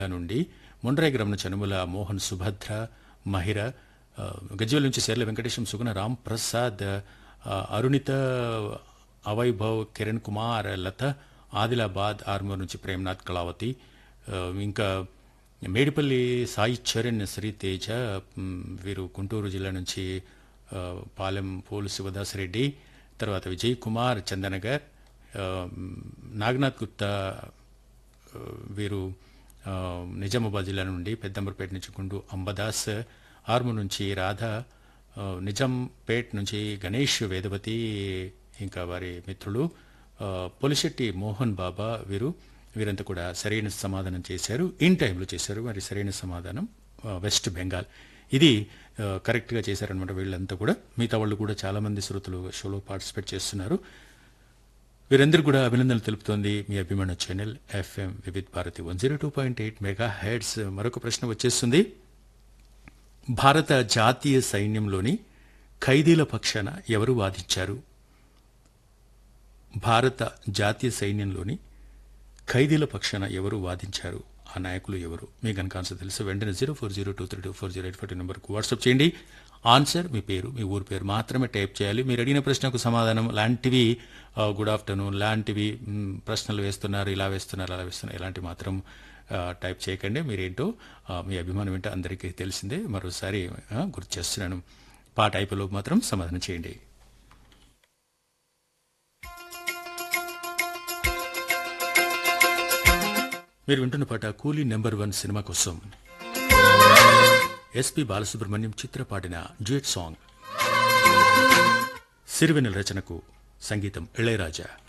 నుండి మొండ్రాయిగ్రామం చనుముల మోహన్ సుభద్ర మహిర ఆ, గజ్వేల్ నుంచి సేర్ల వెంకటేశం సుగుణ రామ్ ప్రసాద్ ఆ, అరుణిత అవైభవ్ కిరణ్ కుమార్ లత ఆదిలాబాద్ ఆర్మూర్ నుంచి ప్రేమ్నాథ్ కళావతి ఆ, ఇంకా మేడిపల్లి సాయి చరణ్ శ్రీతేజ మ్, వీరు గుంటూరు జిల్లా నుంచి ఆ, పాలెం పోలు శివదాస్ రెడ్డి తర్వాత విజయ్ కుమార్ చందనగర్ ఆ, నాగనాథ్ గుప్తా ఆ, వీరు ఆ, నిజామాబాద్ జిల్లా నుండి పెద్దంబరపేట నుంచి గుండు అంబదాస్ ఆర్ము నుంచి రాధ ఆ, నిజాంపేట్ నుంచి గణేష్ వేదవతి ఇంకా వారి మిత్రులు ఆ, పొలిశెట్టి మోహన్ బాబా వీరు వీరంతా కూడా సరైన సమాధానం చేశారు ఇన్ టైంలో చేశారు మరి సరైన సమాధానం ఆ, వెస్ట్ బెంగాల్ ఇది ఆ, కరెక్ట్గా చేశారనమాట వీళ్ళంతా కూడా మిగతా వాళ్ళు కూడా చాలా మంది శ్రోతలు షోలో పార్టిసిపేట్ చేస్తున్నారు వీరందరూ కూడా అభినందనలు తెలుపుతోంది మీ అభిమాన channel FM Vividh Bharati one zero two point eight megahertz మరొక ప్రశ్న వచ్చేస్తుంది భారత జాతీయ సైన్యంలోని ఖైదీల పక్షాన ఎవరు వాదించారు భారత జాతీయ సైన్యంలోని ఖైదీల పక్షాన ఎవరు వాదించారు ఆ నాయకులు ఎవరు మీ కనుక ఆన్సర్ తెలిసి వెంటనే zero four zero two three two four zero eight four నెంబర్కు వాట్సాప్ చేయండి ఆన్సర్ మీ పేరు మీ ఊరి పేరు మాత్రమే టైప్ చేయాలి మీరు అడిగిన ప్రశ్నకు సమాధానం లాంటివి ఆ, గుడ్ ఆఫ్టర్నూన్ లాంటివి మ్, ప్రశ్నలు వేస్తున్నారు ఇలా వేస్తున్నారు అలా వేస్తున్నారు ఇలాంటివి మాత్రం ఆ, టైప్ చేయకండి మీరేంటో ఆ, మీ అభిమానం ఏంటో అందరికీ తెలిసిందే మరోసారి ఆ, గుర్తు చేస్తున్నాను పాట అయిపోలోపు మాత్రం సమాధానం చేయండి మీరు వింటున్న పాట కూలీ నెంబర్ వన్ సినిమా కోసం ఎస్పి బాలసుబ్రహ్మణ్యం చిత్ర పాడిన డ్యూయట్ సాంగ్ సిరివెన్నెల రచనకు సంగీతం ఇళయరాజా